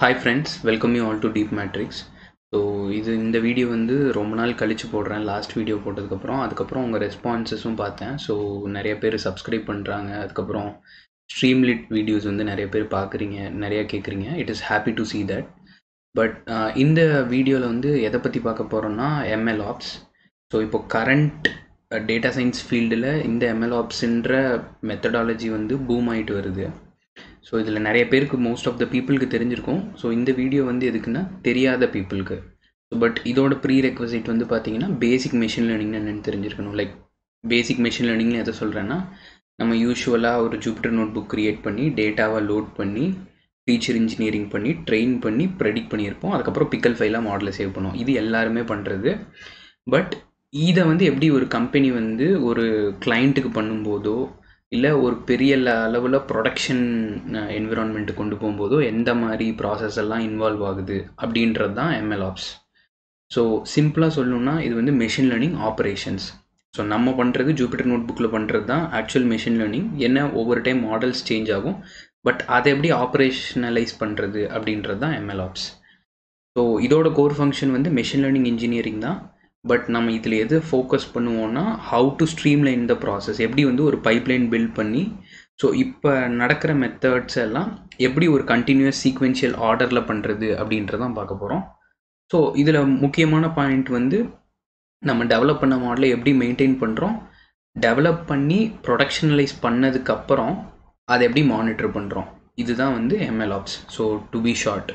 hi friends welcome you all to deep matrix so இது இந்த video வந்து ரொம்ப நாள் கழித்து போடுறேன் லாஸ்ட் வீடியோ போட்டதுக்கப்புறம் அதுக்கப்புறம் உங்கள் ரெஸ்பான்சஸும் பார்த்தேன் ஸோ நிறைய பேர் சப்ஸ்கிரைப் பண்ணுறாங்க அதுக்கப்புறம் ஸ்ட்ரீம்லிட் வீடியோஸ் வந்து நிறைய பேர் பார்க்குறீங்க நிறையா கேட்குறீங்க it is happy to see that but இந்த வீடியோவில் வந்து எதை பற்றி பார்க்க போகிறோம்னா எம்எல் ஆப்ஸ் ஸோ இப்போ கரண்ட் டேட்டா சயின்ஸ் ஃபீல்டில் இந்த எம்எல் ஆப்ஸ்ன்ற மெத்தடாலஜி வந்து பூம் ஆகிட்டு வருது ஸோ இதில் நிறைய பேருக்கு மோஸ்ட் ஆஃப் த பீப்புளுக்கு தெரிஞ்சிருக்கும் ஸோ இந்த வீடியோ வந்து எதுக்குன்னா தெரியாத பீப்புளுக்கு ஸோ பட் இதோட ப்ரீ ரெக்வசிட் வந்து பார்த்தீங்கன்னா பேசிக் மெஷின் லேர்னிங்னு என்னென்னு தெரிஞ்சிருக்கணும் லைக் பேசிக் மெஷின் லேர்னிங்னு எதை சொல்கிறேன்னா நம்ம யூஸ்வலாக ஒரு ஜூப்பிட்டர் நோட் புக் க்ரியேட் பண்ணி டேட்டாவை லோட் பண்ணி ஃபீச்சர் இன்ஜினியரிங் பண்ணி ட்ரெயின் பண்ணி ப்ரெடிக்ட் பண்ணியிருப்போம் அதுக்கப்புறம் பிக்கல் ஃபைலாக மாடலை சேவ் பண்ணுவோம் இது எல்லாருமே பண்ணுறது பட் இதை வந்து எப்படி ஒரு கம்பெனி வந்து ஒரு கிளைண்ட்டுக்கு பண்ணும்போதோ இல்லை ஒரு பெரிய அளவில் ப்ரொடக்ஷன் என்விரான்மெண்ட்டு கொண்டு போகும்போதோ எந்த மாதிரி ப்ராசஸ் எல்லாம் இன்வால்வ் ஆகுது அப்படின்றது தான் எம்எல் ஆப்ஸ் ஸோ சிம்பிளாக சொல்லணும்னா இது வந்து மெஷின் லேர்னிங் ஆப்ரேஷன்ஸ் ஸோ நம்ம பண்ணுறது ஜூபிட்டர் நோட் புக்கில் பண்ணுறது தான் ஆக்சுவல் மெஷின் லேர்னிங் என்ன ஒவ்வொரு டைம் மாடல்ஸ் சேஞ்ச் ஆகும் பட் அதை எப்படி ஆப்ரேஷனலைஸ் பண்ணுறது அப்படின்றது தான் எம்எல் ஆப்ஸ் ஸோ இதோட கோர் ஃபங்க்ஷன் வந்து மெஷின் லேர்னிங் இன்ஜினியரிங் தான் பட் நம்ம இதில் எது ஃபோக்கஸ் பண்ணுவோம்னா how to streamline the process எப்படி வந்து ஒரு பைப்லைன் பில்ட் பண்ணி ஸோ இப்போ நடக்கிற மெத்தட்ஸ் எல்லாம் எப்படி ஒரு கண்டினியூஸ் சீக்வென்ஷியல் ஆர்டரில் பண்ணுறது அப்படின்றதான் பார்க்க போகிறோம் ஸோ இதில் முக்கியமான பாயிண்ட் வந்து நம்ம டெவலப் பண்ண மாடலை எப்படி மெயின்டைன் பண்ணுறோம் டெவலப் பண்ணி ப்ரொடக்ஷனலைஸ் பண்ணதுக்கப்புறம் அதை எப்படி மானிட்டர் பண்ணுறோம் இதுதான் வந்து ML ops so to be short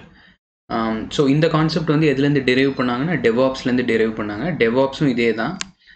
so இந்த கான்செப்ட் வந்து எதுலேருந்து டெரைவ் பண்ணாங்கன்னா டெவாப்ஸ்லேருந்து டெரைவ் பண்ணாங்க டெவாப்ஸும் இதே தான்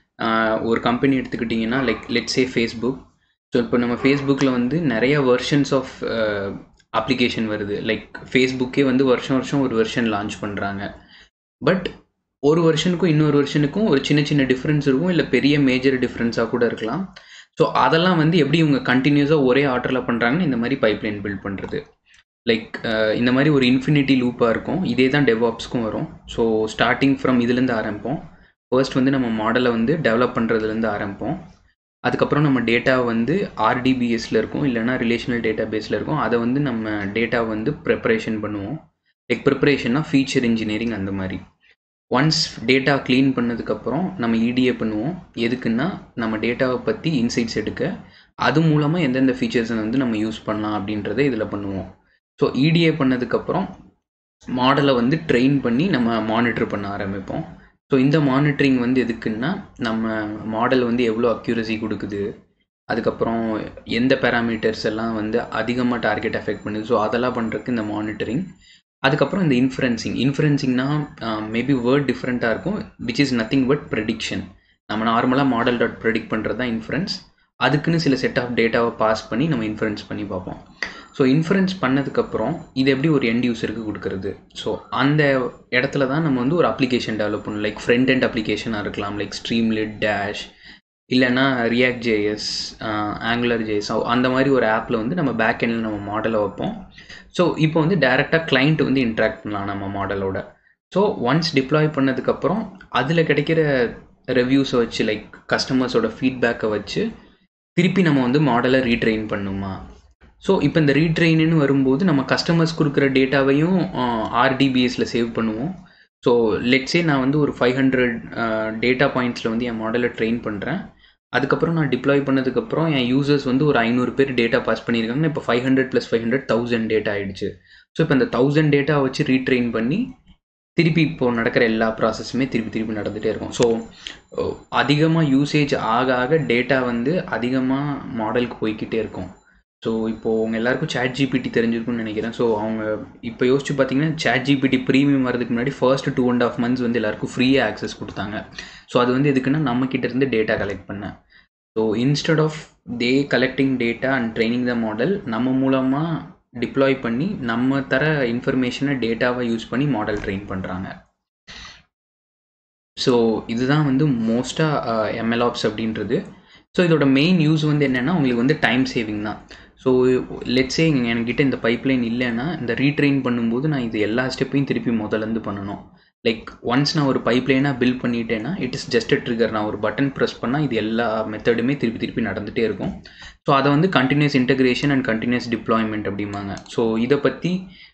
ஒரு கம்பெனி எடுத்துக்கிட்டிங்கன்னா லைக் லெட்ஸே ஃபேஸ்புக் ஸோ இப்போ நம்ம ஃபேஸ்புக்கில் வந்து நிறைய வெர்ஷன்ஸ் ஆஃப் அப்ளிகேஷன் வருது லைக் ஃபேஸ்புக்கே வந்து வருஷம் வருஷம் ஒரு வெர்ஷன் லான்ச் பண்ணுறாங்க பட் ஒரு வருஷனுக்கும் இன்னொரு வருஷனுக்கும் ஒரு சின்ன சின்ன டிஃப்ரென்ஸ் இருக்கும் இல்லை பெரிய மேஜர் டிஃப்ரென்ஸாக கூட இருக்கலாம் ஸோ அதெல்லாம் வந்து எப்படி இவங்க கண்டினியூஸாக ஒரே ஆர்டரில் பண்ணுறாங்கன்னு இந்த மாதிரி பைப்லைன் பில்ட் பண்ணுறது லைக் இந்த மாதிரி ஒரு இன்ஃபினிட்டி லூப்பாக இருக்கும் இதே தான் டெவாப்ஸ்க்கும் வரும் ஸோ ஸ்டார்டிங் ஃப்ரம் இதுலேருந்து ஆரம்பிப்போம் ஃபர்ஸ்ட் வந்து நம்ம மாடலை வந்து டெவலப் பண்ணுறதுலேருந்து ஆரம்பிப்போம் அதுக்கப்புறம் நம்ம டேட்டா வந்து ஆர்டிபிஎஸில் இருக்கும் இல்லைனா ரிலேஷனல் டேட்டா பேஸில் இருக்கும் அதை வந்து நம்ம டேட்டா வந்து ப்ரிப்பரேஷன் பண்ணுவோம் லைக் ப்ரிப்பரேஷன்னா ஃபீச்சர் இன்ஜினியரிங் அந்த மாதிரி ஒன்ஸ் டேட்டா க்ளீன் பண்ணதுக்கப்புறம் நம்ம இடிஏ பண்ணுவோம் எதுக்குன்னா நம்ம டேட்டாவை பற்றி இன்சைட்ஸ் எடுக்க அது மூலமாக எந்தெந்த ஃபீச்சர்ஸை வந்து நம்ம யூஸ் பண்ணலாம் அப்படின்றத இதில் பண்ணுவோம் ஸோ இடிஏ பண்ணதுக்கப்புறம் மாடலை வந்து ட்ரெயின் பண்ணி நம்ம மானிட்டர் பண்ண ஆரம்பிப்போம் ஸோ இந்த மானிட்டரிங் வந்து எதுக்குன்னா நம்ம மாடல் வந்து எவ்வளோ அக்யூரசி கொடுக்குது அதுக்கப்புறம் எந்த பேராமீட்டர்ஸ் எல்லாம் வந்து அதிகமாக டார்கெட் எஃபெக்ட் பண்ணுது ஸோ அதெல்லாம் பண்ணுறதுக்கு இந்த மானிட்டரிங் அதுக்கப்புறம் இந்த இன்ஃபரன்சிங் இன்ஃபரன்சிங்னா மேபி வேர்ட் டிஃப்ரெண்ட்டாக இருக்கும் which is nothing but prediction நம்ம நார்மலாக மாடல் டாட் ப்ரெடிக்ட் பண்ணுறது தான் இன்ஃபரன்ஸ் அதுக்குன்னு சில செட் ஆஃப் டேட்டாவை பாஸ் பண்ணி நம்ம இன்ஃபரன்ஸ் பண்ணி பார்ப்போம் ஸோ இன்ஃபரன்ஸ் பண்ணதுக்கப்புறம் இது எப்படி ஒரு எண்ட் யூஸருக்கு கொடுக்குறது ஸோ அந்த இடத்துல தான் நம்ம வந்து ஒரு அப்ளிகேஷன் டெவலப் பண்ணணும் லைக் ஃப்ரண்ட் எண்ட் அப்ளிகேஷனாக இருக்கலாம் லைக் ஸ்ட்ரீம்லிட் டேஷ் இல்லைனா ரியாக்ட் ஜேஎஸ் ஆங்குலர் ஜேஎஸ் அந்த மாதிரி ஒரு ஆப்பில் வந்து நம்ம பேக் எண்டில் நம்ம மாடலை வைப்போம் ஸோ இப்போ வந்து டேரெக்டாக கிளைண்ட் வந்து இன்ட்ராக்ட் பண்ணலாம் நம்ம மாடலோட ஸோ ஒன்ஸ் டிப்ளாய் பண்ணதுக்கப்புறம் அதில் கிடைக்கிற ரிவ்யூஸை வச்சு லைக் கஸ்டமர்ஸோட ஃபீட்பேக்கை வச்சு திருப்பி நம்ம வந்து மாடலை ரீட்ரெயின் பண்ணுமா ஸோ இப்போ இந்த ரீட்ரெயின்னு வரும்போது நம்ம கஸ்டமர்ஸ் கொடுக்குற டேட்டாவையும் ஆர்டிபிஎஸில் சேவ் பண்ணுவோம் ஸோ லெட்ஸே நான் வந்து ஒரு ஃபைவ் ஹண்ட்ரட் டேட்டா பாயிண்ட்ஸில் வந்து என் மாடலை ட்ரெயின் பண்ணுறேன் அதுக்கப்புறம் நான் டிப்ளாய் பண்ணதுக்கப்புறம் என் யூசர்ஸ் வந்து ஒரு ஐநூறு பேர் டேட்டா பாஸ் பண்ணியிருக்காங்கன்னா இப்போ five hundred plus five hundred thousand data ஆகிடுச்சு ஸோ இப்போ இந்த தௌசண்ட் டேட்டா வச்சு ரீட்ரெயின் பண்ணி திருப்பி இப்போது நடக்கிற எல்லா ப்ராசஸுமே திருப்பி திருப்பி நடந்துகிட்டே இருக்கும் ஸோ அதிகமாக யூசேஜ் ஆக ஆக டேட்டா வந்து அதிகமாக மாடலுக்கு போய்கிட்டே இருக்கும் ஸோ இப்போது உங்கள் எல்லாருக்கும் சேட் ஜிபிடி தெரிஞ்சிருக்கும்னு நினைக்கிறேன் ஸோ அவங்க இப்போ யோசிச்சு பார்த்தீங்கன்னா சேட் ஜிபிடி ப்ரீமியம் வரதுக்கு முன்னாடி first two and half months வந்து எல்லாருக்கும் ஃப்ரீயாக ஆக்சஸ் கொடுத்தாங்க ஸோ அது வந்து எதுக்குன்னா நம்மக்கிட்ட இருந்து டேட்டா கலெக்ட் பண்ணேன் so instead of the collecting data and training the model நம்ம மூலமாக டிப்ளாய் பண்ணி நம்ம தர இன்ஃபர்மேஷனை டேட்டாவை யூஸ் பண்ணி மாடல் ட்ரெயின் பண்ணுறாங்க ஸோ இதுதான் வந்து மோஸ்ட்டாக எம்எல்ஆப்ஸ் அப்படின்றது ஸோ இதோட மெயின் யூஸ் வந்து என்னென்னா உங்களுக்கு வந்து டைம் சேவிங் தான் ஸோ லெட்ஸே என்கிட்ட இந்த பைப்லைன் இல்லைன்னா இந்த ரீட்ரெயின் பண்ணும்போது நான் இது எல்லா ஸ்டெப்பையும் திருப்பி முதலேருந்து பண்ணணும் லைக் ஒன்ஸ் நான் ஒரு பைப்லைனாக பில்ட் பண்ணிட்டேன்னா இட் இஸ் ஜஸ்ட் ட்ரிகர் நான் ஒரு பட்டன் ப்ரெஸ் பண்ணால் இது எல்லா மெத்தடுமே திருப்பி திருப்பி நடந்துகிட்டே இருக்கும் ஸோ அதை வந்து continuous integration and continuous deployment அப்படிம்பாங்க ஸோ இதை பற்றி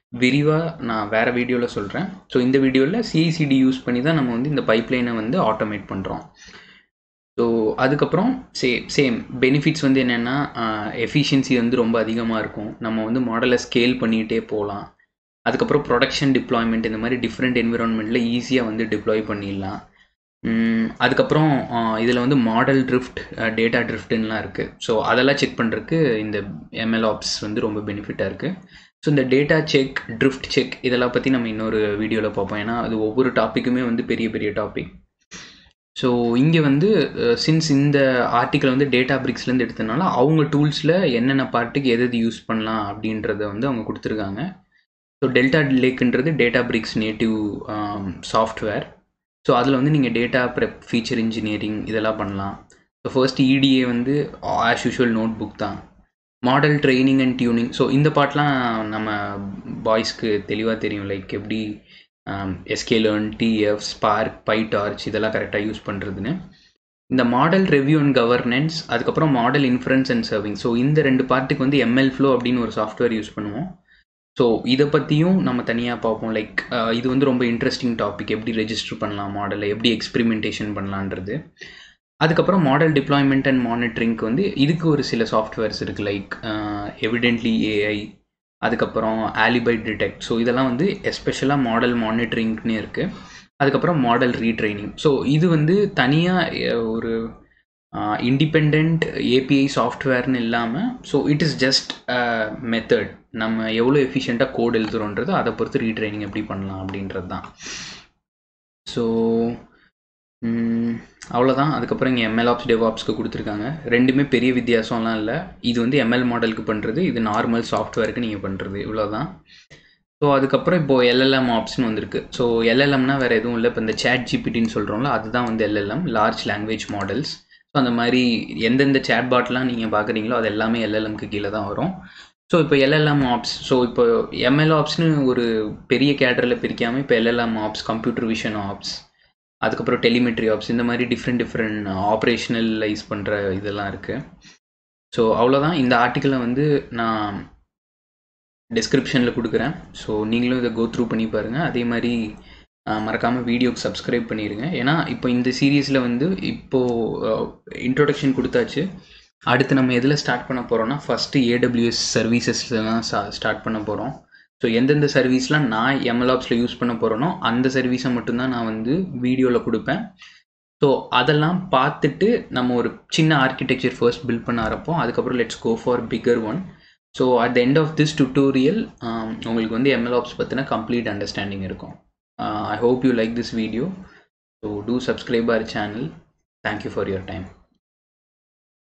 விரிவாக நான் வேறு வீடியோவில் சொல்கிறேன் ஸோ இந்த வீடியோவில் சிஐசிடி யூஸ் பண்ணி தான் நம்ம வந்து இந்த பைப்லைனை வந்து ஆட்டோமேட் பண்ணுறோம் ஸோ அதுக்கப்புறம் சே சேம் பெனிஃபிட்ஸ் வந்து என்னென்னா எஃபிஷியன்சி வந்து ரொம்ப அதிகமாக இருக்கும் நம்ம வந்து மாடலை ஸ்கேல் பண்ணிகிட்டே போகலாம் அதுக்கப்புறம் ப்ரொடக்ஷன் டிப்ளாய்மெண்ட் இந்த மாதிரி டிஃப்ரெண்ட் என்விரான்மெண்ட்டில் ஈஸியாக வந்து டிப்ளாய் பண்ணிடலாம் அதுக்கப்புறம் இதில் வந்து மாடல் ட்ரிஃப்ட் டேட்டா ட்ரிஃப்ட்டுலாம் இருக்குது ஸோ அதெல்லாம் செக் பண்ணுறதுக்கு இந்த எம்எல் ஆப்ஸ் வந்து ரொம்ப பெனிஃபிட்டாக இருக்குது ஸோ இந்த டேட்டா செக் ட்ரிஃப்ட் செக் இதெல்லாம் பற்றி நம்ம இன்னொரு வீடியோவில் பார்ப்போம் ஏன்னா அது ஒவ்வொரு டாப்பிக்குமே வந்து பெரிய பெரிய டாபிக் ஸோ இங்கே வந்து சின்ஸ் இந்த ஆர்டிக்கல் வந்து டேட்டா பிரிக்ஸ்லேருந்து எடுத்தனால அவங்க டூல்ஸில் என்னென்ன பார்ட்டுக்கு எது எது யூஸ் பண்ணலாம் அப்படின்றத வந்து அவங்க கொடுத்துருக்காங்க ஸோ டெல்டா லேக்குன்றது Databricks native software so அதில் வந்து நீங்கள் டேட்டா ப்ரெப் ஃபீச்சர் இன்ஜினியரிங் இதெல்லாம் பண்ணலாம் ஸோ ஃபர்ஸ்ட் இடிஏ வந்து ஆஸ் யூஷுவல் நோட் புக் தான் model training and tuning so இந்த பாட்டெலாம் நம்ம பாய்ஸ்க்கு தெளிவாக தெரியும் லைக் எப்படி sklearn TF Spark PyTorch இதெல்லாம் கரெக்டாக யூஸ் பண்ணுறதுன்னு இந்த மாடல் ரெவ்யூ அண்ட் கவர்னன்ஸ் அதுக்கப்புறம் model inference and serving so இந்த ரெண்டு பார்ட்டுக்கு வந்து எம்எல் ஃப்ளோ அப்படின்னு ஒரு சாஃப்ட்வேர் யூஸ் பண்ணுவோம் ஸோ இதை பற்றியும் நம்ம தனியாக பார்ப்போம் லைக் இது வந்து ரொம்ப இன்ட்ரெஸ்டிங் டாபிக் எப்படி ரெஜிஸ்டர் பண்ணலாம் மாடலை எப்படி எக்ஸ்பிரிமெண்டேஷன் பண்ணலான்றது அதுக்கப்புறம் மாடல் டிப்ளாய்மெண்ட் அண்ட் மானிட்டரிங்க்கு வந்து இதுக்கு ஒரு சில சாஃப்ட்வேர்ஸ் இருக்குது லைக் எவிடென்ட்லி ஏஐ அதுக்கப்புறம் ஆலிபை டிடெக்ட் ஸோ இதெல்லாம் வந்து எஸ்பெஷலாக மாடல் மானிட்டரிங்னே இருக்குது அதுக்கப்புறம் மாடல் ரீட்ரைனிங் ஸோ இது வந்து தனியாக ஒரு இண்டிபெண்ட் ஏபிஐ சாஃப்ட்வேர்னு இல்லாமல் so it is just method நம்ம எவ்வளோ எஃபிஷியண்ட்டாக கோட் எழுதுகிறோன்றது அதை பொறுத்து ரீட்ரைனிங் எப்படி பண்ணலாம் அப்படின்றது தான் ஸோ அவ்வளோதான் அதுக்கப்புறம் இங்கே எம்எல் ஆப்ஸ் டெவாப்ஸ்க்கு கொடுத்துருக்காங்க ரெண்டுமே பெரிய வித்தியாசம்லாம் இல்லை இது வந்து எம்எல் மாடலுக்கு பண்ணுறது இது நார்மல் சாஃப்ட்வேருக்கு நீங்கள் பண்ணுறது இவ்வளோதான் ஸோ அதுக்கப்புறம் இப்போது எல்எல்எம் ஆப்ஸ்னு வந்திருக்கு ஸோ எல்எல்எம்னா வேறு எதுவும் இல்லை இப்போ இந்த சேட் ஜிபிடின்னு சொல்கிறோம்ல அதுதான் வந்து LLM large language models so அந்த மாதிரி எந்தெந்த சேட் பாட்லாம் நீங்கள் பார்க்குறீங்களோ அது எல்லாமே எல்எல்எம்க்கு கீழே தான் வரும் ஸோ இப்போ எல்எல்எம் ஆப்ஸ் ஸோ இப்போ எம்எல் ஆப்ஸ்னு ஒரு பெரிய கேட்டரில் பிரிக்காமல் இப்போ LLM ops computer vision ops அதுக்கப்புறம் டெலிமெட்ரி ஆப்ஸ் இந்த மாதிரி டிஃப்ரெண்ட் டிஃப்ரெண்ட் ஆப்ரேஷனலைஸ் பண்ணுற இதெல்லாம் இருக்குது ஸோ அவ்வளோதான் இந்த ஆர்டிக்கலை வந்து நான் டிஸ்கிரிப்ஷனில் கொடுக்குறேன் ஸோ நீங்களும் இதை கோ த்ரூ பண்ணி பாருங்கள் அதே மாதிரி மறக்காமல் வீடியோக்கு சப்ஸ்கிரைப் பண்ணிடுங்க ஏன்னா இப்போ இந்த சீரீஸில் வந்து இப்போது இன்ட்ரொடக்ஷன் கொடுத்தாச்சு அடுத்து நம்ம எதில் ஸ்டார்ட் பண்ண போகிறோம்னா ஃபஸ்ட்டு ஏடபிள்யூஎஸ் சர்வீசஸில் தான் ஸ்டார்ட் பண்ண போகிறோம் ஸோ எந்தெந்த சர்வீஸ்லாம் நான் எம்எல்ஆப்ஸில் யூஸ் பண்ண போகிறேனோ அந்த சர்வீஸை மட்டும்தான் நான் வந்து வீடியோவில் கொடுப்பேன் ஸோ அதெல்லாம் பார்த்துட்டு நம்ம ஒரு சின்ன ஆர்கிடெக்சர் ஃபர்ஸ்ட் பில்ட் பண்ண ஆரப்போம் அதுக்கப்புறம் let's go for figure one so at the end of this tutorial உங்களுக்கு வந்து எம்எல்ஆப்ஸ் பற்றின கம்ப்ளீட் அண்டர்ஸ்டாண்டிங் இருக்கும் I hope you like this video so do subscribe our channel thank you for your time